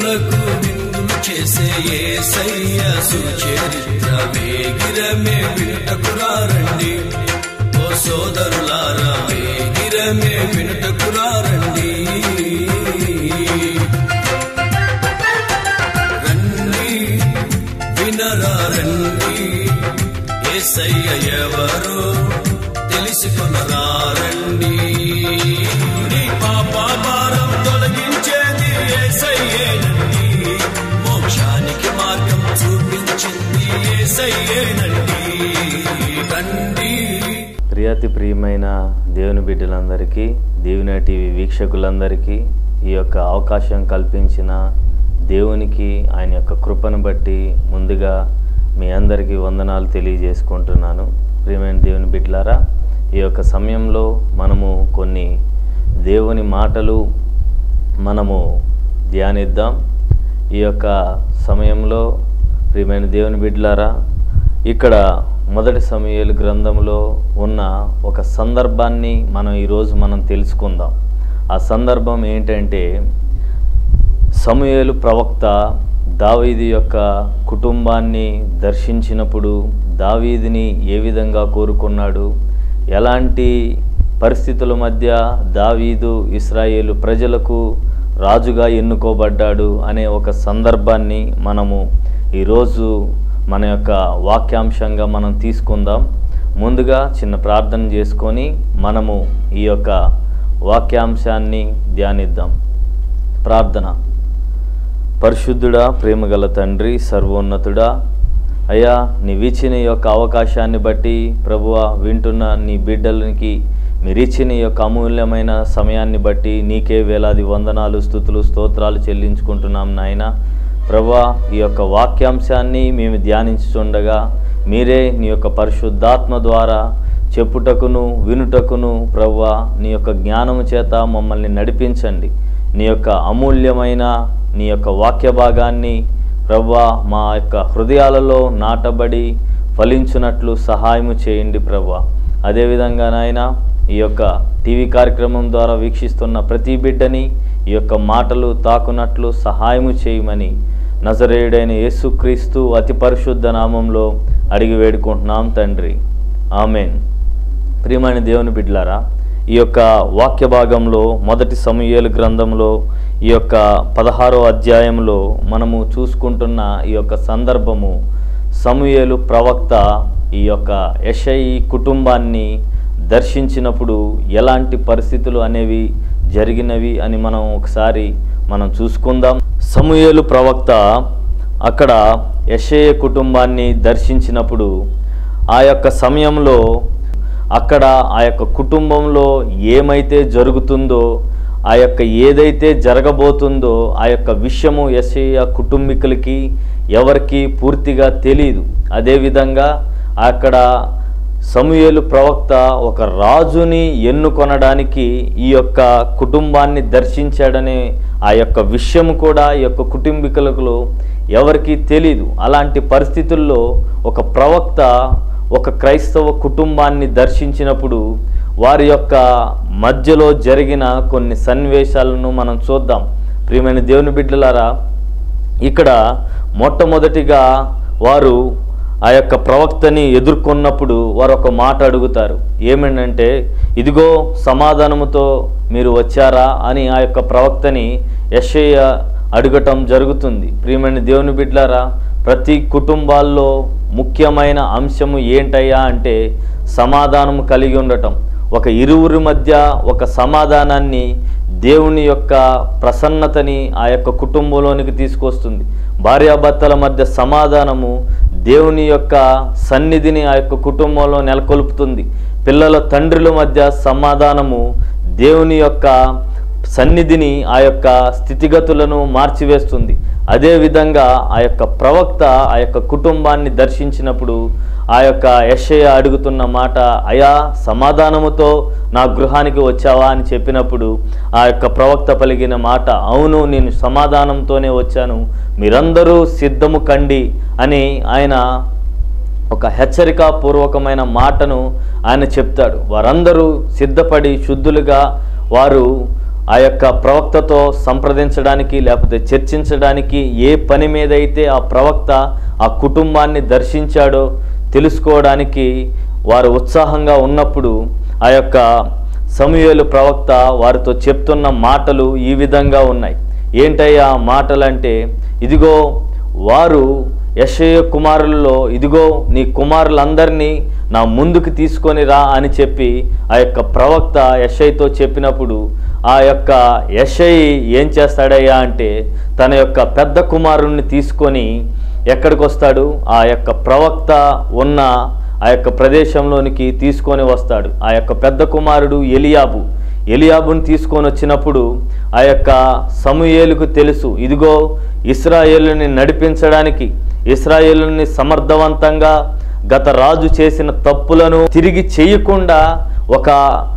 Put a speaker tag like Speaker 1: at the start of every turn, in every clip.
Speaker 1: కన్నులకు విందులు చేసే ఏసయ్య సుచరిత్ర వేగిరమే వినుటకురారండి ఓ సోదరులారా వేగిరమే వినుటకురారండి రండి వినరా రండి ఏసయ్య ఎవరో తెలుసుకొనరా రండి నీ పాప భారం తొలగించేది ఏసయ్యేనండి మోక్షానికి మార్గం చూపించింది ఏసయ్యేనండి రండి
Speaker 2: ప్రియాతి ప్రియమైన దేవుని బిడ్డలందరికీ దేవుని టీవీ వీక్షకులందరికీ ఈ యొక్క అవకాశం కల్పించిన దేవునికి ఆయన యొక్క కృపను బట్టి ముందుగా మీ అందరికీ వందనాలు తెలియజేసుకుంటున్నాను ప్రియమైన దేవుని బిడ్డలారా ఈ యొక్క సమయంలో మనము కొన్ని దేవుని మాటలు మనము ధ్యానిద్దాం ఈ యొక్క సమయంలో ప్రియమైన దేవుని బిడ్డలారా ఇక్కడ మొదటి సమయాలు గ్రంథంలో ఉన్న ఒక సందర్భాన్ని మనం ఈరోజు మనం తెలుసుకుందాం ఆ సందర్భం ఏంటంటే సమూయేలు ప్రవక్త దావీది యొక్క కుటుంబాన్ని దర్శించినప్పుడు దావీదిని ఏ విధంగా కోరుకున్నాడు ఎలాంటి పరిస్థితుల మధ్య దావీదు ఇస్రాయేలు ప్రజలకు రాజుగా ఎన్నుకోబడ్డాడు అనే ఒక సందర్భాన్ని మనము ఈరోజు మన యొక్క వాక్యాంశంగా మనం తీసుకుందాం ముందుగా చిన్న ప్రార్థన చేసుకొని మనము ఈ యొక్క వాక్యాంశాన్ని ధ్యానిద్దాం ప్రార్థన పరిశుద్ధుడా ప్రేమగల తండ్రి సర్వోన్నతుడా అయ్యా నీవిచ్చిన ఈ యొక్క అవకాశాన్ని బట్టి ప్రభువ వింటున్న నీ బిడ్డలకి మీరిచ్చిన ఈ యొక్క అమూల్యమైన సమయాన్ని బట్టి నీకే వేలాది వందనాలు స్థుతులు స్తోత్రాలు చెల్లించుకుంటున్నాం నాయన ప్రభా ఈ యొక్క వాక్యాంశాన్ని మేము ధ్యానించుచుండగా మీరే నీ యొక్క పరిశుద్ధాత్మ ద్వారా చెప్పుటకును వినుటకును ప్రవ్వా నీ యొక్క జ్ఞానము చేత మమ్మల్ని నడిపించండి నీ యొక్క అమూల్యమైన నీ యొక్క వాక్య భాగాన్ని ప్రవ్వా మా యొక్క హృదయాలలో నాటబడి ఫలించున్నట్లు సహాయము చేయండి ప్రవ్వా అదేవిధంగా నాయన ఈ యొక్క టీవీ కార్యక్రమం ద్వారా వీక్షిస్తున్న ప్రతి బిడ్డని ఈ యొక్క మాటలు తాకునట్లు సహాయము చేయమని నజరేయుడైన యేసుక్రీస్తు అతి పరిశుద్ధ నామంలో అడిగి వేడుకుంటున్నాం తండ్రి ఆమెన్ ప్రియమైన దేవుని బిడ్లారా ఈ యొక్క వాక్య భాగంలో మొదటి సమూయేలు గ్రంథంలో ఈ యొక్క పదహారో అధ్యాయంలో మనము చూసుకుంటున్న ఈ యొక్క సందర్భము సమూయేలు ప్రవక్త ఈ యొక్క యషై కుటుంబాన్ని దర్శించినప్పుడు ఎలాంటి పరిస్థితులు అనేవి జరిగినవి అని మనం ఒకసారి మనం చూసుకుందాం సమూయేలు ప్రవక్త అక్కడ యషయ కుటుంబాన్ని దర్శించినప్పుడు ఆ యొక్క సమయంలో అక్కడ ఆ యొక్క కుటుంబంలో ఏమైతే జరుగుతుందో ఆ యొక్క ఏదైతే జరగబోతుందో ఆ యొక్క విషయము యశయ్య కుటుంబీకులకి ఎవరికి పూర్తిగా తెలియదు అదేవిధంగా అక్కడ సమూయేలు ప్రవక్త ఒక రాజుని ఎన్నుకొనడానికి ఈ యొక్క కుటుంబాన్ని దర్శించాడనే ఆ యొక్క విషయం కూడా ఈ యొక్క కుటుంబీకులకు ఎవరికి తెలీదు అలాంటి పరిస్థితుల్లో ఒక ప్రవక్త ఒక క్రైస్తవ కుటుంబాన్ని దర్శించినప్పుడు వారి యొక్క మధ్యలో జరిగిన కొన్ని సన్నివేశాలను మనం చూద్దాం ప్రియమైన దేవుని బిడ్డలారా ఇక్కడ మొట్టమొదటిగా వారు ఆ యొక్క ప్రవక్తని ఎదుర్కొన్నప్పుడు వారు ఒక మాట అడుగుతారు ఏమేంటంటే ఇదిగో సమాధానముతో మీరు వచ్చారా అని ఆ యొక్క ప్రవక్తని యశయ్య అడగటం జరుగుతుంది ప్రియమైన దేవుని బిడ్లారా ప్రతి కుటుంబాల్లో ముఖ్యమైన అంశము ఏంటయ్యా అంటే సమాధానం కలిగి ఉండటం ఒక ఇరువురి మధ్య ఒక సమాధానాన్ని దేవుని యొక్క ప్రసన్నతని ఆ యొక్క కుటుంబంలోనికి తీసుకొస్తుంది భార్యాభర్తల మధ్య సమాధానము దేవుని యొక్క సన్నిధిని ఆ యొక్క కుటుంబంలో నెలకొల్పుతుంది పిల్లల తండ్రుల మధ్య సమాధానము దేవుని యొక్క సన్నిధిని ఆ యొక్క స్థితిగతులను మార్చివేస్తుంది అదేవిధంగా ఆ యొక్క ప్రవక్త ఆ యొక్క కుటుంబాన్ని దర్శించినప్పుడు ఆ యొక్క యశయ అడుగుతున్న మాట అయా సమాధానముతో నా గృహానికి వచ్చావా అని చెప్పినప్పుడు ఆ యొక్క ప్రవక్త పలిగిన మాట అవును నేను సమాధానంతోనే వచ్చాను మీరందరూ సిద్ధము కండి అని ఆయన ఒక హెచ్చరికాపూర్వకమైన మాటను ఆయన చెప్తాడు వారందరూ సిద్ధపడి శుద్ధులుగా వారు ఆ యొక్క ప్రవక్తతో సంప్రదించడానికి లేకపోతే చర్చించడానికి ఏ పని మీద అయితే ఆ ప్రవక్త ఆ కుటుంబాన్ని దర్శించాడో తెలుసుకోవడానికి వారు ఉత్సాహంగా ఉన్నప్పుడు ఆ యొక్క సమూయేలు ప్రవక్త వారితో చెప్తున్న మాటలు ఈ విధంగా ఉన్నాయి ఏంటయ్యా ఆ మాటలంటే ఇదిగో వారు యశయ కుమారులలో ఇదిగో నీ కుమారులందరినీ నా ముందుకు తీసుకొని రా అని చెప్పి ఆ యొక్క ప్రవక్త యశయ్తో చెప్పినప్పుడు ఆ యొక్క యశయ్ ఏం చేస్తాడయ్యా అంటే తన యొక్క పెద్ద కుమారుణ్ణి తీసుకొని ఎక్కడికి వస్తాడు ఆ యొక్క ప్రవక్త ఉన్న ఆ యొక్క ప్రదేశంలోనికి తీసుకొని వస్తాడు ఆ యొక్క పెద్ద కుమారుడు ఎలియాబు ఎలియాబుని తీసుకొని వచ్చినప్పుడు ఆ యొక్క సమూయేలుకు తెలుసు ఇదిగో ఇస్రాయేలుని నడిపించడానికి ఇస్రాయేలుని సమర్థవంతంగా గత రాజు చేసిన తప్పులను తిరిగి చేయకుండా ఒక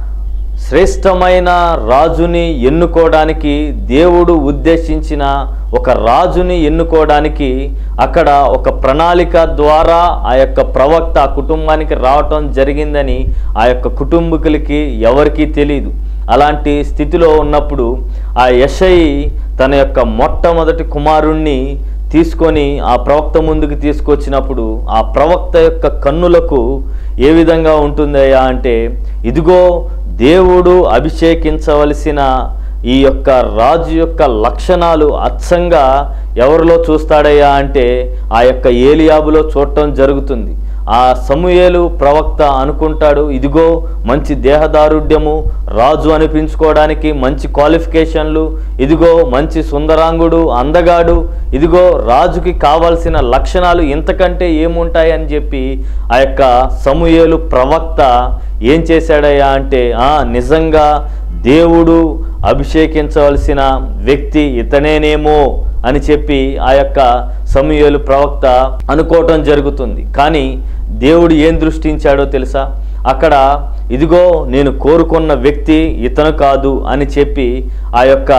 Speaker 2: శ్రేష్టమైన రాజుని ఎన్నుకోవడానికి దేవుడు ఉద్దేశించిన ఒక రాజుని ఎన్నుకోవడానికి అక్కడ ఒక ప్రణాళిక ద్వారా ఆ యొక్క ప్రవక్త ఆ కుటుంబానికి రావటం జరిగిందని ఆ యొక్క కుటుంబీకులకి ఎవరికీ తెలియదు అలాంటి స్థితిలో ఉన్నప్పుడు ఆ యశై తన యొక్క మొట్టమొదటి కుమారుణ్ణి తీసుకొని ఆ ప్రవక్త ముందుకు తీసుకొచ్చినప్పుడు ఆ ప్రవక్త యొక్క కన్నులకు ఏ విధంగా ఉంటుందయ్యా అంటే ఇదిగో దేవుడు అభిషేకించవలసిన ఈ యొక్క రాజు యొక్క లక్షణాలు అచ్చంగా ఎవరిలో చూస్తాడయ్యా అంటే ఆ యొక్క ఏలియాబులో చూడటం జరుగుతుంది ఆ సమూయేలు ప్రవక్త అనుకుంటాడు ఇదిగో మంచి దేహదారుఢ్యము రాజు అనిపించుకోవడానికి మంచి క్వాలిఫికేషన్లు ఇదిగో మంచి సుందరాంగుడు అందగాడు ఇదిగో రాజుకి కావాల్సిన లక్షణాలు ఇంతకంటే ఏముంటాయి అని చెప్పి ఆ యొక్క సమూయేలు ప్రవక్త ఏం చేశాడయ్యా అంటే ఆ నిజంగా దేవుడు అభిషేకించవలసిన వ్యక్తి ఇతనేనేమో అని చెప్పి ఆ యొక్క సమూయేలు ప్రవక్త అనుకోవటం జరుగుతుంది కానీ దేవుడు ఏం దృష్టించాడో తెలుసా అక్కడ ఇదిగో నేను కోరుకున్న వ్యక్తి ఇతను కాదు అని చెప్పి ఆ యొక్క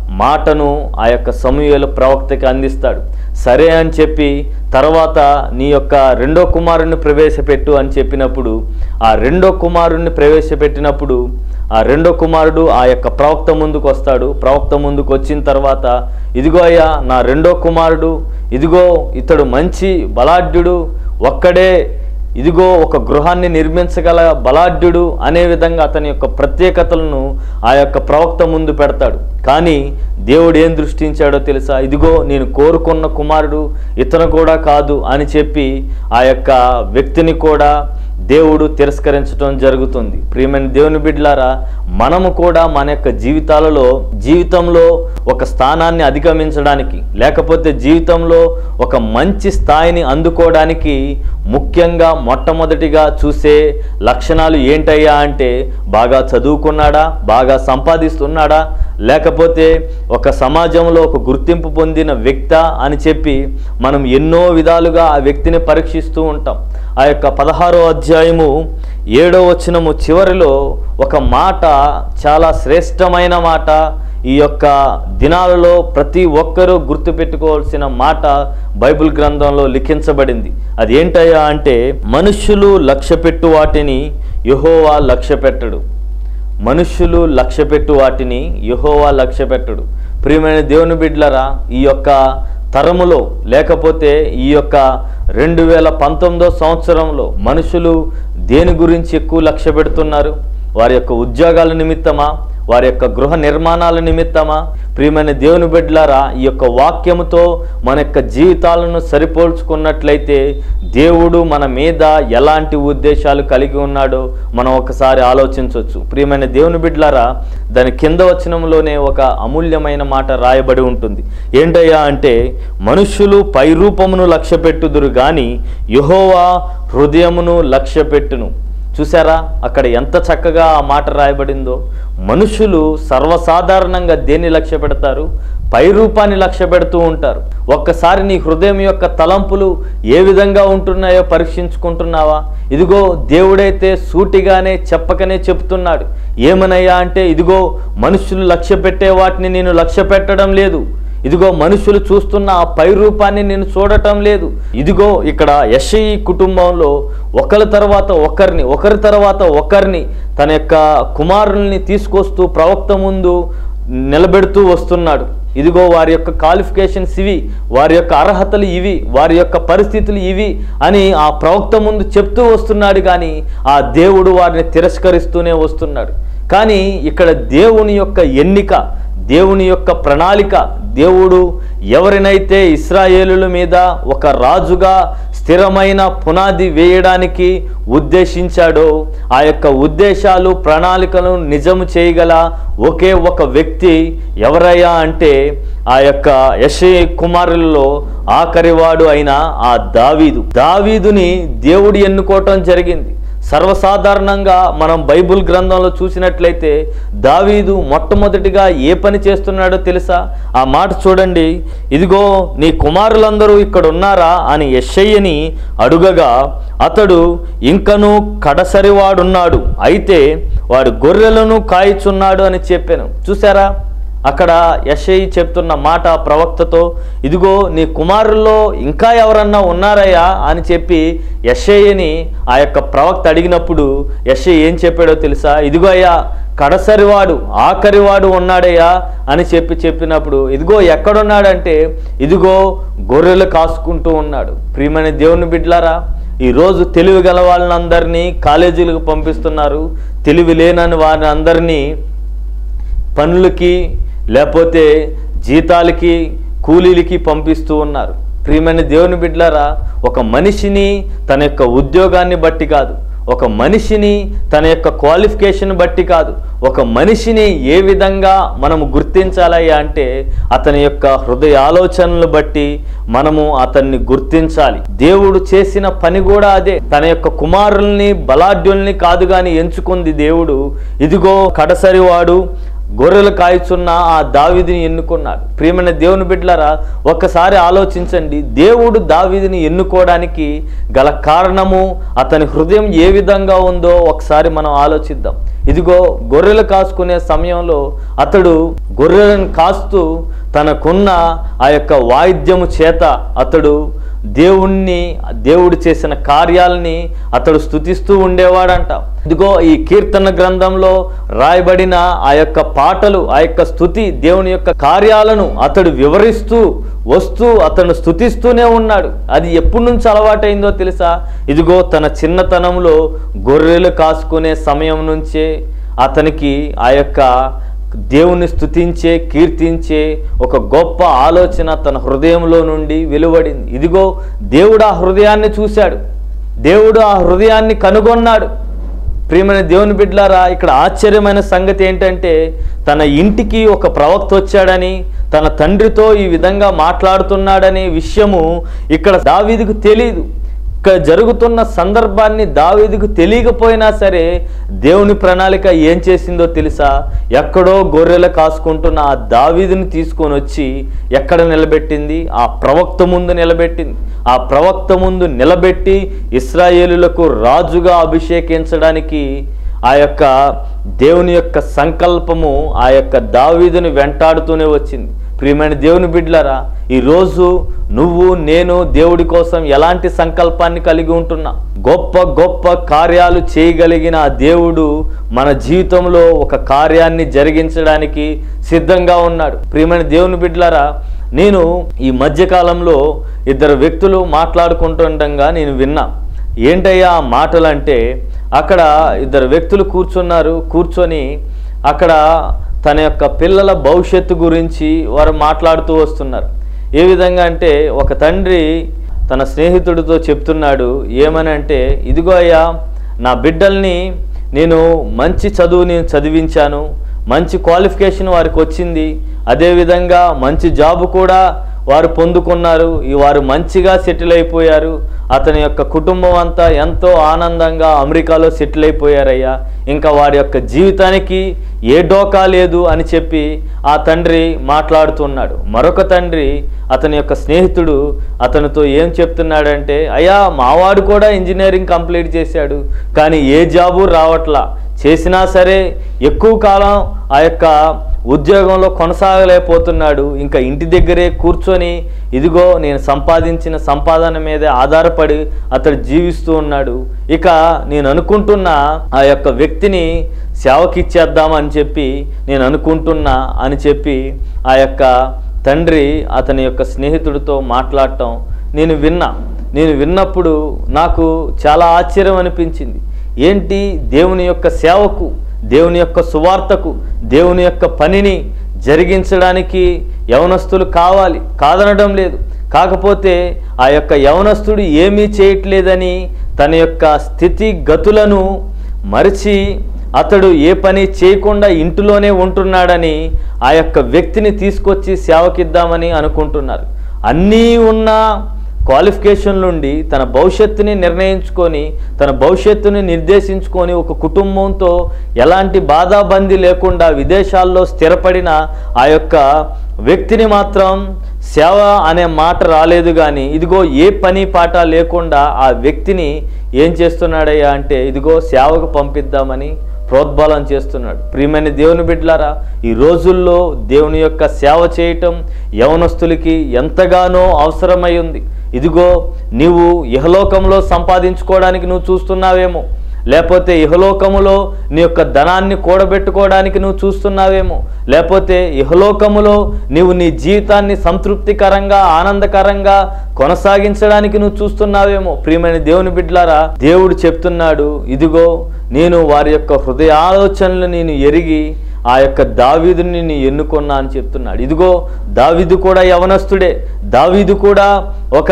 Speaker 2: మాటను ఆ యొక్క సమూహల ప్రవక్తకి అందిస్తాడు సరే అని చెప్పి తర్వాత నీ యొక్క రెండో కుమారుణ్ణి ప్రవేశపెట్టు అని చెప్పినప్పుడు ఆ రెండో కుమారుణ్ణి ప్రవేశపెట్టినప్పుడు ఆ రెండో కుమారుడు ఆ యొక్క ప్రవక్త ముందుకు వస్తాడు ప్రవక్త ముందుకు వచ్చిన తర్వాత ఇదిగో అయ్యా నా రెండో కుమారుడు ఇదిగో ఇతడు మంచి బలాఢ్యుడు ఒక్కడే ఇదిగో ఒక గృహాన్ని నిర్మించగల బలాఢ్యుడు అనే విధంగా అతని యొక్క ప్రత్యేకతలను ఆ యొక్క ప్రవక్త ముందు పెడతాడు కానీ దేవుడు ఏం దృష్టించాడో తెలుసా ఇదిగో నేను కోరుకున్న కుమారుడు ఇతను కూడా కాదు అని చెప్పి ఆ యొక్క వ్యక్తిని కూడా దేవుడు తిరస్కరించడం జరుగుతుంది ప్రియమైన దేవుని బిడ్డలారా మనము కూడా మన యొక్క జీవితాలలో జీవితంలో ఒక స్థానాన్ని అధిగమించడానికి లేకపోతే జీవితంలో ఒక మంచి స్థాయిని అందుకోవడానికి ముఖ్యంగా మొట్టమొదటిగా చూసే లక్షణాలు ఏంటయ్యా అంటే బాగా చదువుకున్నాడా బాగా సంపాదిస్తున్నాడా లేకపోతే ఒక సమాజంలో ఒక గుర్తింపు పొందిన వ్యక్త అని చెప్పి మనం ఎన్నో విధాలుగా ఆ వ్యక్తిని పరీక్షిస్తూ ఉంటాం ఆ యొక్క పదహారో అధ్యాయము ఏడో వచనము చివరిలో ఒక మాట చాలా శ్రేష్టమైన మాట ఈ యొక్క దినాలలో ప్రతి ఒక్కరూ గుర్తుపెట్టుకోవాల్సిన మాట బైబిల్ గ్రంథంలో లిఖించబడింది అది ఏంటయ్యా అంటే మనుష్యులు లక్ష్యపెట్టు వాటిని యహోవా లక్ష్యపెట్టడు మనుష్యులు లక్ష్యపెట్టు వాటిని యహోవా లక్ష్యపెట్టడు ప్రియమైన దేవుని బిడ్లరా ఈ యొక్క తరములో లేకపోతే ఈ యొక్క రెండు వేల పంతొమ్మిదో సంవత్సరంలో మనుషులు దేని గురించి ఎక్కువ లక్ష్య పెడుతున్నారు వారి యొక్క ఉద్యోగాల నిమిత్తమా వారి యొక్క గృహ నిర్మాణాల నిమిత్తమా ప్రియమైన దేవుని బిడ్డలారా ఈ యొక్క వాక్యముతో మన యొక్క జీవితాలను సరిపోల్చుకున్నట్లయితే దేవుడు మన మీద ఎలాంటి ఉద్దేశాలు కలిగి ఉన్నాడో మనం ఒకసారి ఆలోచించవచ్చు ప్రియమైన దేవుని బిడ్డలారా దాని కింద వచనంలోనే ఒక అమూల్యమైన మాట రాయబడి ఉంటుంది ఏంటయ్యా అంటే మనుష్యులు పైరూపమును లక్ష్య పెట్టుదురు గాని యహోవా హృదయమును లక్ష్య పెట్టును చూసారా అక్కడ ఎంత చక్కగా ఆ మాట రాయబడిందో మనుషులు సర్వసాధారణంగా దేన్ని లక్ష్య పెడతారు పై రూపాన్ని లక్ష్య పెడుతూ ఉంటారు ఒక్కసారి నీ హృదయం యొక్క తలంపులు ఏ విధంగా ఉంటున్నాయో పరీక్షించుకుంటున్నావా ఇదిగో దేవుడైతే సూటిగానే చెప్పకనే చెప్తున్నాడు ఏమనయ్యా అంటే ఇదిగో మనుషులు లక్ష్య పెట్టే వాటిని నేను లక్ష్య పెట్టడం లేదు ఇదిగో మనుషులు చూస్తున్న ఆ పై రూపాన్ని నేను చూడటం లేదు ఇదిగో ఇక్కడ యశయి కుటుంబంలో ఒకరి తర్వాత ఒకరిని ఒకరి తర్వాత ఒకరిని తన యొక్క కుమారుల్ని తీసుకొస్తూ ప్రవక్త ముందు నిలబెడుతూ వస్తున్నాడు ఇదిగో వారి యొక్క క్వాలిఫికేషన్స్ ఇవి వారి యొక్క అర్హతలు ఇవి వారి యొక్క పరిస్థితులు ఇవి అని ఆ ప్రవక్త ముందు చెప్తూ వస్తున్నాడు కానీ ఆ దేవుడు వారిని తిరస్కరిస్తూనే వస్తున్నాడు కానీ ఇక్కడ దేవుని యొక్క ఎన్నిక దేవుని యొక్క ప్రణాళిక దేవుడు ఎవరినైతే ఇస్రాయేలుల మీద ఒక రాజుగా స్థిరమైన పునాది వేయడానికి ఉద్దేశించాడో ఆ యొక్క ఉద్దేశాలు ప్రణాళికను నిజము చేయగల ఒకే ఒక వ్యక్తి ఎవరయ్యా అంటే ఆ యొక్క యశే కుమారులలో ఆఖరివాడు అయిన ఆ దావీదు దావీదుని దేవుడు ఎన్నుకోవటం జరిగింది సర్వసాధారణంగా మనం బైబుల్ గ్రంథంలో చూసినట్లయితే దావీదు మొట్టమొదటిగా ఏ పని చేస్తున్నాడో తెలుసా ఆ మాట చూడండి ఇదిగో నీ కుమారులందరూ ఇక్కడ ఉన్నారా అని యెషయ్యని అడుగగా అతడు ఇంకను కడసరివాడున్నాడు అయితే వాడు గొర్రెలను కాయిచున్నాడు అని చెప్పాను చూసారా అక్కడ యశయి చెప్తున్న మాట ప్రవక్తతో ఇదిగో నీ కుమారుల్లో ఇంకా ఎవరన్నా ఉన్నారయ్యా అని చెప్పి యశయ్యని ఆ యొక్క ప్రవక్త అడిగినప్పుడు యశయ్య ఏం చెప్పాడో తెలుసా ఇదిగో అయ్యా కడసరివాడు ఆఖరివాడు ఉన్నాడయ్యా అని చెప్పి చెప్పినప్పుడు ఇదిగో ఎక్కడున్నాడంటే ఇదిగో గొర్రెలు కాసుకుంటూ ఉన్నాడు ప్రియమైన దేవుని బిడ్లారా ఈరోజు తెలివి గల వాళ్ళందరినీ కాలేజీలకు పంపిస్తున్నారు తెలివి లేనని వారిని అందరినీ పనులకి లేకపోతే జీతాలకి కూలీలకి పంపిస్తూ ఉన్నారు ప్రియమైన దేవుని బిడ్డలారా ఒక మనిషిని తన యొక్క ఉద్యోగాన్ని బట్టి కాదు ఒక మనిషిని తన యొక్క క్వాలిఫికేషన్ బట్టి కాదు ఒక మనిషిని ఏ విధంగా మనము గుర్తించాలయ్యా అంటే అతని యొక్క హృదయ ఆలోచనలు బట్టి మనము అతన్ని గుర్తించాలి దేవుడు చేసిన పని కూడా అదే తన యొక్క కుమారుల్ని బలాఢ్యుల్ని కాదు కానీ ఎంచుకుంది దేవుడు ఇదిగో కడసరివాడు గొర్రెలు కాయచున్న ఆ దావీదిని ఎన్నుకున్నాడు ప్రియమైన దేవుని బిడ్డలారా ఒక్కసారి ఆలోచించండి దేవుడు దావీదిని ఎన్నుకోవడానికి గల కారణము అతని హృదయం ఏ విధంగా ఉందో ఒకసారి మనం ఆలోచిద్దాం ఇదిగో గొర్రెలు కాసుకునే సమయంలో అతడు గొర్రెలను కాస్తూ తనకున్న ఆ యొక్క వాయిద్యము చేత అతడు దేవుణ్ణి దేవుడు చేసిన కార్యాలని అతడు స్థుతిస్తూ ఉండేవాడంట ఇదిగో ఈ కీర్తన గ్రంథంలో రాయబడిన ఆ యొక్క పాటలు ఆ యొక్క స్థుతి దేవుని యొక్క కార్యాలను అతడు వివరిస్తూ వస్తూ అతను స్థుతిస్తూనే ఉన్నాడు అది ఎప్పటి నుంచి అలవాటైందో తెలుసా ఇదిగో తన చిన్నతనంలో గొర్రెలు కాసుకునే సమయం నుంచే అతనికి ఆ యొక్క దేవుని స్తుతించే కీర్తించే ఒక గొప్ప ఆలోచన తన హృదయంలో నుండి వెలువడింది ఇదిగో దేవుడు ఆ హృదయాన్ని చూశాడు దేవుడు ఆ హృదయాన్ని కనుగొన్నాడు ప్రియమైన దేవుని బిడ్డలారా ఇక్కడ ఆశ్చర్యమైన సంగతి ఏంటంటే తన ఇంటికి ఒక ప్రవక్త వచ్చాడని తన తండ్రితో ఈ విధంగా మాట్లాడుతున్నాడనే విషయము ఇక్కడ దావీదుకు తెలియదు ఇక్కడ జరుగుతున్న సందర్భాన్ని దావీదుకు తెలియకపోయినా సరే దేవుని ప్రణాళిక ఏం చేసిందో తెలుసా ఎక్కడో గొర్రెలు కాసుకుంటున్న ఆ దావీదుని తీసుకొని వచ్చి ఎక్కడ నిలబెట్టింది ఆ ప్రవక్త ముందు నిలబెట్టింది ఆ ప్రవక్త ముందు నిలబెట్టి ఇస్రాయేలులకు రాజుగా అభిషేకించడానికి ఆ యొక్క దేవుని యొక్క సంకల్పము ఆ యొక్క దావీదుని వెంటాడుతూనే వచ్చింది ప్రియమైన దేవుని బిడ్డలారా ఈరోజు నువ్వు నేను దేవుడి కోసం ఎలాంటి సంకల్పాన్ని కలిగి ఉంటున్నా గొప్ప గొప్ప కార్యాలు చేయగలిగిన ఆ దేవుడు మన జీవితంలో ఒక కార్యాన్ని జరిగించడానికి సిద్ధంగా ఉన్నాడు ప్రియమైన దేవుని బిడ్డలారా నేను ఈ మధ్యకాలంలో ఇద్దరు వ్యక్తులు మాట్లాడుకుంటుండగా నేను విన్నా ఏంటయ్యా ఆ మాటలు అంటే అక్కడ ఇద్దరు వ్యక్తులు కూర్చున్నారు కూర్చొని అక్కడ తన యొక్క పిల్లల భవిష్యత్తు గురించి వారు మాట్లాడుతూ వస్తున్నారు ఏ విధంగా అంటే ఒక తండ్రి తన స్నేహితుడితో చెప్తున్నాడు ఏమని అంటే ఇదిగో అయ్యా నా బిడ్డల్ని నేను మంచి చదువు నేను చదివించాను మంచి క్వాలిఫికేషన్ వారికి వచ్చింది అదేవిధంగా మంచి జాబ్ కూడా వారు పొందుకున్నారు ఈ వారు మంచిగా సెటిల్ అయిపోయారు అతని యొక్క కుటుంబం అంతా ఎంతో ఆనందంగా అమెరికాలో సెటిల్ అయిపోయారయ్యా ఇంకా వారి యొక్క జీవితానికి ఏ డోకా లేదు అని చెప్పి ఆ తండ్రి మాట్లాడుతున్నాడు మరొక తండ్రి అతని యొక్క స్నేహితుడు అతనితో ఏం చెప్తున్నాడంటే అయ్యా మావాడు కూడా ఇంజనీరింగ్ కంప్లీట్ చేశాడు కానీ ఏ జాబు రావట్లా చేసినా సరే ఎక్కువ కాలం ఆ యొక్క ఉద్యోగంలో కొనసాగలేకపోతున్నాడు ఇంకా ఇంటి దగ్గరే కూర్చొని ఇదిగో నేను సంపాదించిన సంపాదన మీదే ఆధారపడి అతడు జీవిస్తూ ఉన్నాడు ఇక నేను అనుకుంటున్న ఆ యొక్క వ్యక్తిని సేవకిచ్చేద్దామని చెప్పి నేను అనుకుంటున్నా అని చెప్పి ఆ యొక్క తండ్రి అతని యొక్క స్నేహితుడితో మాట్లాడటం నేను విన్నా నేను విన్నప్పుడు నాకు చాలా ఆశ్చర్యం అనిపించింది ఏంటి దేవుని యొక్క సేవకు దేవుని యొక్క సువార్తకు దేవుని యొక్క పనిని జరిగించడానికి యవనస్తులు కావాలి కాదనడం లేదు కాకపోతే ఆ యొక్క యవనస్తుడు ఏమీ చేయట్లేదని తన యొక్క స్థితిగతులను మరిచి అతడు ఏ పని చేయకుండా ఇంటిలోనే ఉంటున్నాడని ఆ యొక్క వ్యక్తిని తీసుకొచ్చి సేవకిద్దామని అనుకుంటున్నారు అన్నీ ఉన్న క్వాలిఫికేషన్ నుండి తన భవిష్యత్తుని నిర్ణయించుకొని తన భవిష్యత్తుని నిర్దేశించుకొని ఒక కుటుంబంతో ఎలాంటి బాధాబందీ లేకుండా విదేశాల్లో స్థిరపడిన ఆ యొక్క వ్యక్తిని మాత్రం సేవ అనే మాట రాలేదు కానీ ఇదిగో ఏ పని పాట లేకుండా ఆ వ్యక్తిని ఏం చేస్తున్నాడయ్యా అంటే ఇదిగో సేవకు పంపిద్దామని ప్రోద్బలం చేస్తున్నాడు ప్రియమైన దేవుని బిడ్డలారా ఈ రోజుల్లో దేవుని యొక్క సేవ చేయటం యవనస్తులకి ఎంతగానో అవసరమై ఉంది ఇదిగో నీవు ఇహలోకంలో సంపాదించుకోవడానికి నువ్వు చూస్తున్నావేమో లేకపోతే ఇహలోకములో నీ యొక్క ధనాన్ని కూడబెట్టుకోవడానికి నువ్వు చూస్తున్నావేమో లేకపోతే ఇహలోకములో నీవు నీ జీవితాన్ని సంతృప్తికరంగా ఆనందకరంగా కొనసాగించడానికి నువ్వు చూస్తున్నావేమో ప్రియమైన దేవుని బిడ్డలారా దేవుడు చెప్తున్నాడు ఇదిగో నేను వారి యొక్క హృదయ ఆలోచనలు నేను ఎరిగి ఆ యొక్క దావీదుని నేను ఎన్నుకున్నా అని చెప్తున్నాడు ఇదిగో దావీదు కూడా యవనస్తుడే దావీదు కూడా ఒక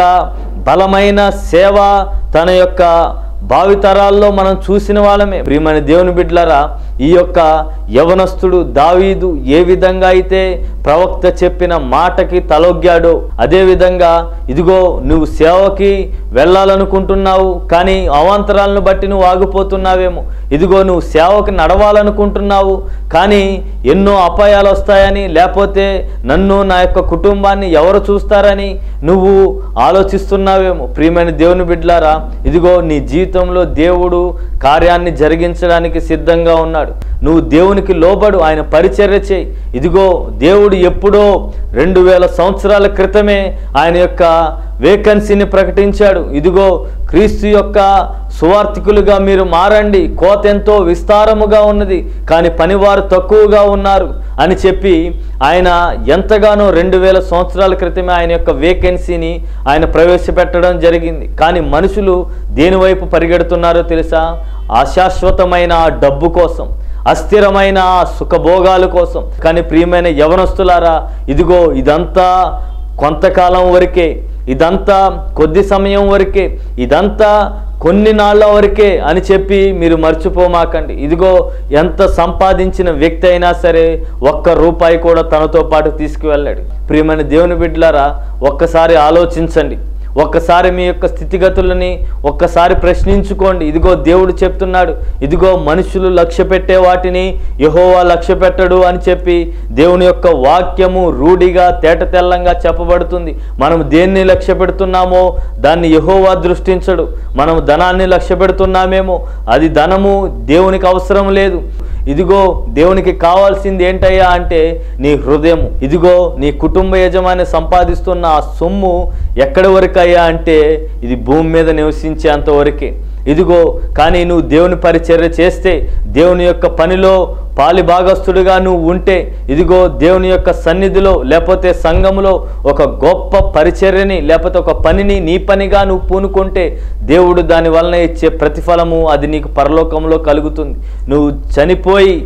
Speaker 2: బలమైన సేవ తన యొక్క భావితరాల్లో మనం చూసిన వాళ్ళమే ప్రియమైన దేవుని బిడ్డలారా ఈ యొక్క యవనస్తుడు దావీదు ఏ విధంగా అయితే ప్రవక్త చెప్పిన మాటకి తలొగ్గాడో అదే విధంగా ఇదిగో నువ్వు సేవకి వెళ్ళాలనుకుంటున్నావు కానీ అవాంతరాలను బట్టి నువ్వు ఆగిపోతున్నావేమో ఇదిగో నువ్వు సేవకి నడవాలనుకుంటున్నావు కానీ ఎన్నో అపాయాలు వస్తాయని లేకపోతే నన్ను నా యొక్క కుటుంబాన్ని ఎవరు చూస్తారని నువ్వు ఆలోచిస్తున్నావేమో ప్రియమైన దేవుని బిడ్డలారా ఇదిగో నీ జీవితంలో దేవుడు కార్యాన్ని జరిగించడానికి సిద్ధంగా ఉన్నాడు నువ్వు దేవునికి లోబడు ఆయన పరిచర్య చేయి ఇదిగో దేవుడు ఎప్పుడో రెండు వేల సంవత్సరాల క్రితమే ఆయన యొక్క వేకెన్సీని ప్రకటించాడు ఇదిగో క్రీస్తు యొక్క సువార్థికులుగా మీరు మారండి కోత ఎంతో విస్తారముగా ఉన్నది కానీ పనివారు తక్కువగా ఉన్నారు అని చెప్పి ఆయన ఎంతగానో రెండు వేల సంవత్సరాల క్రితమే ఆయన యొక్క వేకెన్సీని ఆయన ప్రవేశపెట్టడం జరిగింది కానీ మనుషులు దేనివైపు పరిగెడుతున్నారో తెలుసా అశాశ్వతమైన ఆ డబ్బు కోసం అస్థిరమైన ఆ సుఖభోగాల కోసం కానీ ప్రియమైన యవనస్తులారా ఇదిగో ఇదంతా కొంతకాలం వరకే ఇదంతా కొద్ది సమయం వరకే ఇదంతా కొన్ని నాళ్ళ వరకే అని చెప్పి మీరు మర్చిపోమాకండి ఇదిగో ఎంత సంపాదించిన వ్యక్తి అయినా సరే ఒక్క రూపాయి కూడా తనతో పాటు తీసుకువెళ్ళాడు ప్రియమైన దేవుని బిడ్డలారా ఒక్కసారి ఆలోచించండి ఒక్కసారి మీ యొక్క స్థితిగతులని ఒక్కసారి ప్రశ్నించుకోండి ఇదిగో దేవుడు చెప్తున్నాడు ఇదిగో మనుషులు లక్ష్య పెట్టే వాటిని యహోవా లక్ష్య పెట్టడు అని చెప్పి దేవుని యొక్క వాక్యము రూఢిగా తేట తెల్లంగా చెప్పబడుతుంది మనం దేన్ని లక్ష్య పెడుతున్నామో దాన్ని యహోవా దృష్టించడు మనం ధనాన్ని లక్ష్య పెడుతున్నామేమో అది ధనము దేవునికి అవసరం లేదు ఇదిగో దేవునికి కావాల్సింది ఏంటయ్యా అంటే నీ హృదయం ఇదిగో నీ కుటుంబ యజమాని సంపాదిస్తున్న ఆ సొమ్ము ఎక్కడి వరకు అయ్యా అంటే ఇది భూమి మీద నివసించేంత వరకే ఇదిగో కానీ నువ్వు దేవుని పరిచర్య చేస్తే దేవుని యొక్క పనిలో పాలి భాగస్థుడిగా నువ్వు ఉంటే ఇదిగో దేవుని యొక్క సన్నిధిలో లేకపోతే సంఘములో ఒక గొప్ప పరిచర్యని లేకపోతే ఒక పనిని నీ పనిగా నువ్వు పూనుకుంటే దేవుడు దాని వలన ఇచ్చే ప్రతిఫలము అది నీకు పరలోకంలో కలుగుతుంది నువ్వు చనిపోయి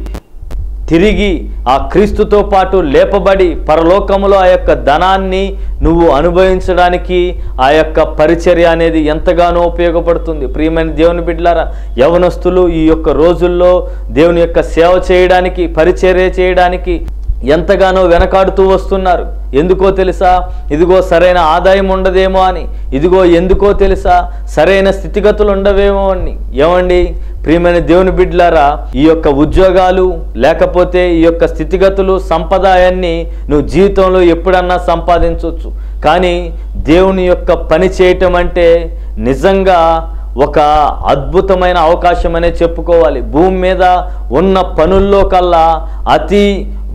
Speaker 2: తిరిగి ఆ క్రీస్తుతో పాటు లేపబడి పరలోకములో ఆ యొక్క ధనాన్ని నువ్వు అనుభవించడానికి ఆ యొక్క పరిచర్య అనేది ఎంతగానో ఉపయోగపడుతుంది ప్రియమైన దేవుని బిడ్డలారా యవనస్తులు ఈ యొక్క రోజుల్లో దేవుని యొక్క సేవ చేయడానికి పరిచర్య చేయడానికి ఎంతగానో వెనకాడుతూ వస్తున్నారు ఎందుకో తెలుసా ఇదిగో సరైన ఆదాయం ఉండదేమో అని ఇదిగో ఎందుకో తెలుసా సరైన స్థితిగతులు ఉండవేమో అని ఏమండి ప్రియమైన దేవుని బిడ్డలారా ఈ యొక్క ఉద్యోగాలు లేకపోతే ఈ యొక్క స్థితిగతులు సంపద అన్ని నువ్వు జీవితంలో ఎప్పుడన్నా సంపాదించవచ్చు కానీ దేవుని యొక్క పని చేయటం అంటే నిజంగా ఒక అద్భుతమైన అవకాశం అనే చెప్పుకోవాలి భూమి మీద ఉన్న పనుల్లో కల్లా అతి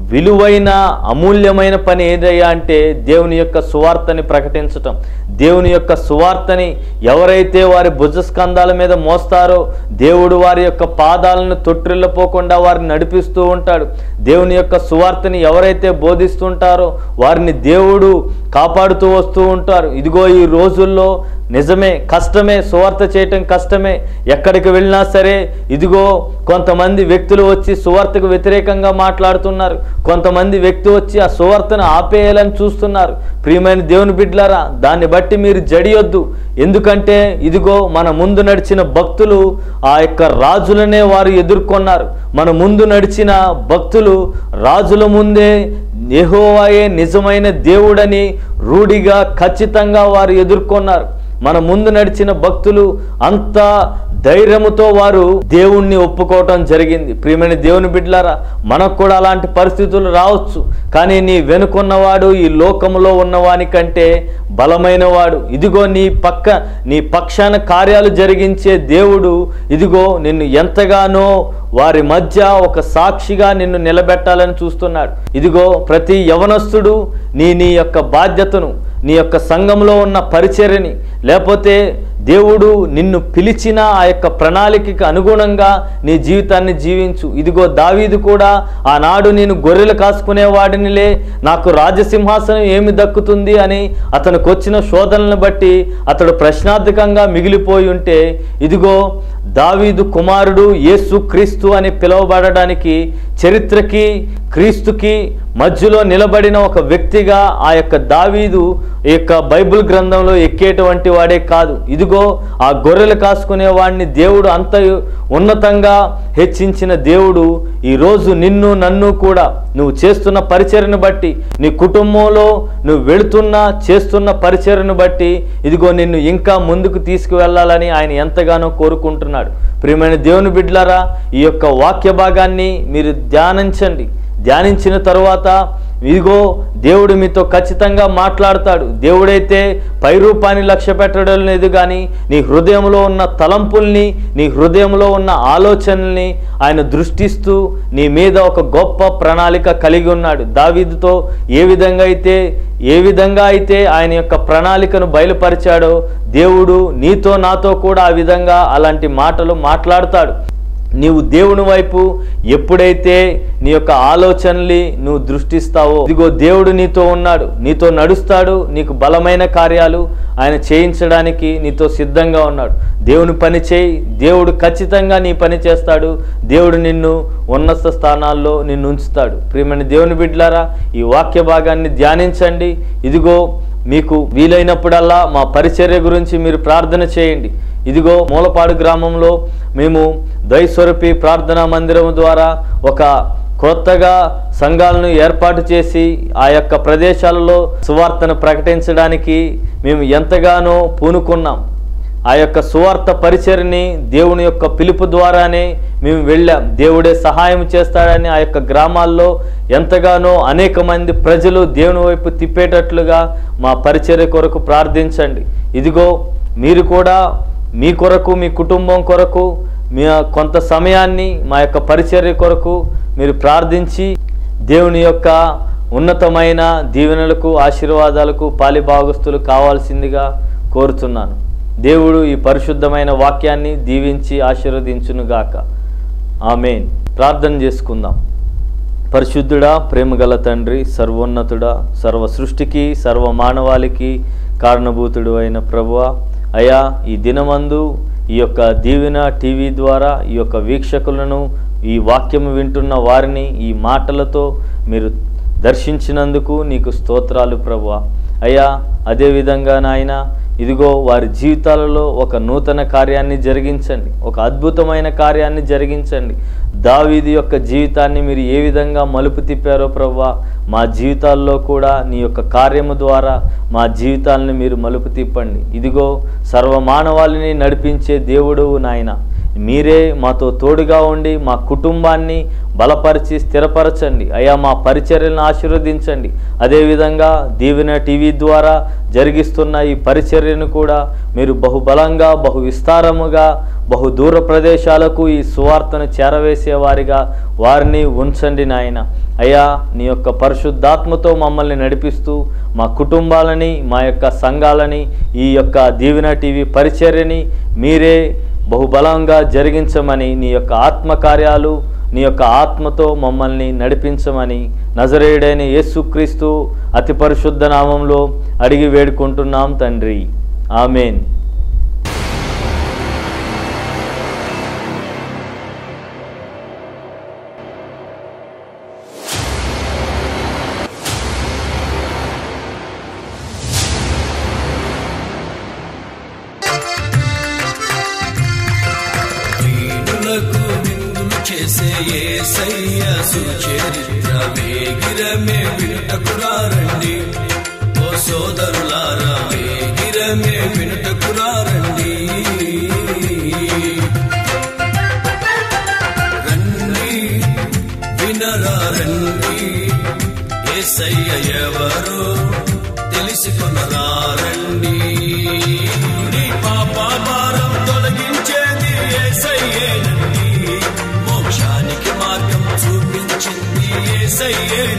Speaker 2: విలువైన అమూల్యమైన పని ఏదయ్యా అంటే దేవుని యొక్క సువార్తని ప్రకటించటం దేవుని యొక్క సువార్తని ఎవరైతే వారి భుజస్కంధాల మీద మోస్తారో దేవుడు వారి యొక్క పాదాలను తొట్టిల్లపోకుండా వారిని నడిపిస్తూ ఉంటాడు దేవుని యొక్క సువార్తని ఎవరైతే బోధిస్తుంటారో వారిని దేవుడు కాపాడుతూ వస్తూ ఉంటారు ఇదిగో ఈ రోజుల్లో నిజమే కష్టమే సువార్త చేయటం కష్టమే ఎక్కడికి వెళ్ళినా సరే ఇదిగో కొంతమంది వ్యక్తులు వచ్చి సువార్తకు వ్యతిరేకంగా మాట్లాడుతున్నారు కొంతమంది వ్యక్తి వచ్చి ఆ సువార్తను ఆపేయాలని చూస్తున్నారు ప్రియమైన దేవుని బిడ్డలారా దాన్ని బట్టి మీరు జడియొద్దు ఎందుకంటే ఇదిగో మన ముందు నడిచిన భక్తులు ఆ యొక్క రాజులనే వారు ఎదుర్కొన్నారు మన ముందు నడిచిన భక్తులు రాజుల ముందే యెహోవాయే నిజమైన దేవుడని రూఢిగా ఖచ్చితంగా వారు ఎదుర్కొన్నారు మన ముందు నడిచిన భక్తులు అంత ధైర్యముతో వారు దేవుణ్ణి ఒప్పుకోవటం జరిగింది ప్రియమైన దేవుని బిడ్డలారా మనకు కూడా అలాంటి పరిస్థితులు రావచ్చు కానీ నీ వెనుకున్నవాడు ఈ లోకములో ఉన్నవాని కంటే బలమైన వాడు ఇదిగో నీ పక్క నీ పక్షాన కార్యాలు జరిగించే దేవుడు ఇదిగో నిన్ను ఎంతగానో వారి మధ్య ఒక సాక్షిగా నిన్ను నిలబెట్టాలని చూస్తున్నాడు ఇదిగో ప్రతి యవనస్తుడు నీ నీ యొక్క బాధ్యతను నీ యొక్క సంఘంలో ఉన్న పరిచర్యని లేకపోతే దేవుడు నిన్ను పిలిచిన ఆ యొక్క ప్రణాళికకి అనుగుణంగా నీ జీవితాన్ని జీవించు ఇదిగో దావీదు కూడా ఆనాడు నేను గొర్రెలు కాసుకునేవాడినిలే నాకు రాజసింహాసనం ఏమి దక్కుతుంది అని అతనికి వచ్చిన శోధనలను బట్టి అతడు ప్రశ్నార్థకంగా మిగిలిపోయి ఉంటే ఇదిగో దావీదు కుమారుడు యేసు క్రీస్తు అని పిలువబడడానికి చరిత్రకి క్రీస్తుకి మధ్యలో నిలబడిన ఒక వ్యక్తిగా ఆ యొక్క దావీదు ఈ యొక్క బైబిల్ గ్రంథంలో ఎక్కేటువంటి వాడే కాదు ఇదిగో ఆ గొర్రెలు కాసుకునే వాడిని దేవుడు అంత ఉన్నతంగా హెచ్చించిన దేవుడు ఈరోజు నిన్ను నన్ను కూడా నువ్వు చేస్తున్న పరిచర్ను బట్టి నీ కుటుంబంలో నువ్వు వెళుతున్న చేస్తున్న పరిచర్ను బట్టి ఇదిగో నిన్ను ఇంకా ముందుకు తీసుకువెళ్ళాలని ఆయన ఎంతగానో కోరుకుంటున్నాడు ప్రియమైన దేవుని బిడ్డలారా ఈ యొక్క వాక్య భాగాన్ని మీరు ధ్యానించండి ధ్యానించిన తరువాత ఇదిగో దేవుడు మీతో ఖచ్చితంగా మాట్లాడతాడు దేవుడైతే పై రూపాన్ని లక్ష్య పెట్టడం లేదు కానీ నీ హృదయంలో ఉన్న తలంపుల్ని నీ హృదయంలో ఉన్న ఆలోచనల్ని ఆయన దృష్టిస్తూ నీ మీద ఒక గొప్ప ప్రణాళిక కలిగి ఉన్నాడు దావీదుతో ఏ విధంగా అయితే ఏ విధంగా అయితే ఆయన యొక్క ప్రణాళికను బయలుపరిచాడో దేవుడు నీతో నాతో కూడా ఆ విధంగా అలాంటి మాటలు మాట్లాడతాడు నీవు దేవుని వైపు ఎప్పుడైతే నీ యొక్క ఆలోచనల్ని నువ్వు దృష్టిస్తావో ఇదిగో దేవుడు నీతో ఉన్నాడు నీతో నడుస్తాడు నీకు బలమైన కార్యాలు ఆయన చేయించడానికి నీతో సిద్ధంగా ఉన్నాడు దేవుని పని చేయి దేవుడు ఖచ్చితంగా నీ పని చేస్తాడు దేవుడు నిన్ను ఉన్నత స్థానాల్లో నిన్ను ఉంచుతాడు ప్రియమైన దేవుని బిడ్డలారా ఈ వాక్య భాగాన్ని ధ్యానించండి ఇదిగో మీకు వీలైనప్పుడల్లా మా పరిచర్య గురించి మీరు ప్రార్థన చేయండి ఇదిగో మూలపాడు గ్రామంలో మేము దైస్వరూపి ప్రార్థనా మందిరం ద్వారా ఒక కొత్తగా సంఘాలను ఏర్పాటు చేసి ఆ యొక్క ప్రదేశాలలో సువార్తను ప్రకటించడానికి మేము ఎంతగానో పూనుకున్నాం ఆ యొక్క సువార్త పరిచర్ని దేవుని యొక్క పిలుపు ద్వారానే మేము వెళ్ళాం దేవుడే సహాయం చేస్తాడని ఆ యొక్క గ్రామాల్లో ఎంతగానో అనేక మంది ప్రజలు దేవుని వైపు తిప్పేటట్లుగా మా పరిచర్య కొరకు ప్రార్థించండి ఇదిగో మీరు కూడా మీ కొరకు మీ కుటుంబం కొరకు మీ కొంత సమయాన్ని మా యొక్క పరిచర్య కొరకు మీరు ప్రార్థించి దేవుని యొక్క ఉన్నతమైన దీవెనలకు ఆశీర్వాదాలకు పాలిభాగస్తులు కావాల్సిందిగా కోరుతున్నాను దేవుడు ఈ పరిశుద్ధమైన వాక్యాన్ని దీవించి ఆశీర్వదించునుగాక ఆమెన్ ప్రార్థన చేసుకుందాం పరిశుద్ధుడా ప్రేమగల తండ్రి సర్వోన్నతుడా సర్వ సృష్టికి సర్వ మానవాళికి కారణభూతుడు అయిన ప్రభువా అయా ఈ దినమందు ఈ యొక్క దీవెన టీవీ ద్వారా ఈ యొక్క వీక్షకులను ఈ వాక్యము వింటున్న వారిని ఈ మాటలతో మీరు దర్శించినందుకు నీకు స్తోత్రాలు ప్రభువా అయ్యా అదేవిధంగా నాయన ఇదిగో వారి జీవితాలలో ఒక నూతన కార్యాన్ని జరిగించండి ఒక అద్భుతమైన కార్యాన్ని జరిగించండి దావీది యొక్క జీవితాన్ని మీరు ఏ విధంగా మలుపు తిప్పారో ప్రవ్వా మా జీవితాల్లో కూడా నీ యొక్క కార్యము ద్వారా మా జీవితాలను మీరు మలుపు తిప్పండి ఇదిగో సర్వమానవాళిని నడిపించే దేవుడు నాయన మీరే మాతో తోడుగా ఉండి మా కుటుంబాన్ని బలపరిచి స్థిరపరచండి అయ్యా మా పరిచర్యలను ఆశీర్వదించండి అదేవిధంగా దీవెన టీవీ ద్వారా జరిగిస్తున్న ఈ పరిచర్యను కూడా మీరు బహుబలంగా బహు విస్తారముగా బహు దూర ప్రదేశాలకు ఈ సువార్తను చేరవేసేవారిగా వారిని ఉంచండి నాయన అయ్యా నీ యొక్క పరిశుద్ధాత్మతో మమ్మల్ని నడిపిస్తూ మా కుటుంబాలని మా యొక్క సంఘాలని ఈ యొక్క దీవెన టీవీ పరిచర్యని మీరే బహుబలంగా జరిగించమని నీ యొక్క ఆత్మకార్యాలు నీ యొక్క ఆత్మతో మమ్మల్ని నడిపించమని నజరేయుడైన యేసుక్రీస్తు అతి పరిశుద్ధ నామంలో అడిగి వేడుకుంటున్నాం తండ్రి ఆమెన్
Speaker 1: వీణులకు విందులు చేసే ఏసయ్య సుచరిత్ర వేగిరమే వినుటకురారండి ఓ సోదరులారా వేగిరమే వినుటకురారండి రండి వినరా రండి ఏసయ్య ఎవరో తెలుసుకునరా రండి నీ పాప భారం తొలగించేది ఏసయ్యేనండి మోక్షానికి మార్గం చూపించింది ఏసయ్యే